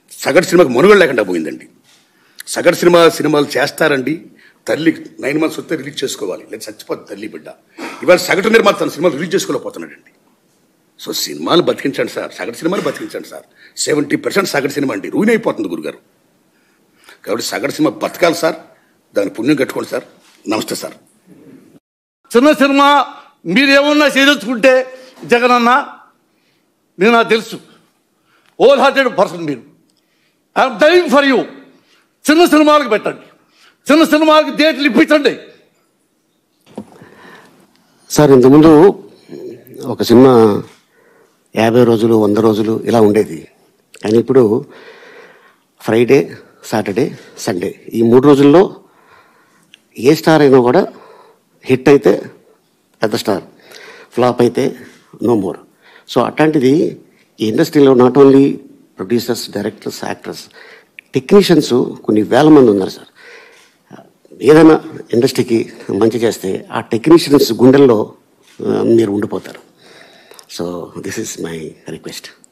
సగటు సినిమాకి మనుగడ లేకుండా పోయిందండి సగటు సినిమా సినిమాలు చేస్తారండి తల్లి నైన్ మంత్స్ వస్తే రిలీజ్ చేసుకోవాలి లేదా చచ్చిపోతుంది తల్లి బిడ్డ ఇవాళ సగటు నిర్మాత తన సినిమాలు రిలీజ్ చేసుకోలేకపోతున్నాడండి సో సినిమాలు బతికించండి సార్ సగటు సినిమాలు బతికించండి సార్ సెవెంటీ పర్సెంట్ సగటు సినిమా అండి రూయిన్ అయిపోతుంది గురుగారు కాబట్టి సగటు సినిమా బతకాలి సార్ దాని పుణ్యం కట్టుకోండి సార్ నమస్తే సార్ చిన్న సినిమా మీరు ఏమన్నా చేయదలుచుకుంటే జగన్ అన్న నేను నాకు తెలుసు ఓల్ హార్టెడ్ పర్సన్ మీరు ఐఎమ్ డైవింగ్ ఫర్ యూ చిన్న సినిమాలకు పెట్టండి చిన్న సినిమాలకు డేట్లు ఇప్పించండి సార్ ఇంతకుముందు ఒక సినిమా యాభై రోజులు వంద రోజులు ఇలా ఉండేది కానీ ఇప్పుడు ఫ్రైడే సాటర్డే సండే ఈ మూడు రోజుల్లో ఏ స్టార్ అయినా కూడా హిట్ అయితే పెద్ద స్టార్ ఫ్లాప్ అయితే నో మోర్ సో అట్లాంటిది ఈ ఇండస్ట్రీలో not only producers directors actors technicians కొన్ని వేల మంది ఉన్నారు సార్ ఏదైనా ఇండస్ట్రీకి మంచి చేస్తే ఆ టెక్నీషియన్స్ గుండెల్లో ఆ, మీరు ఉండిపోతారు so this is my request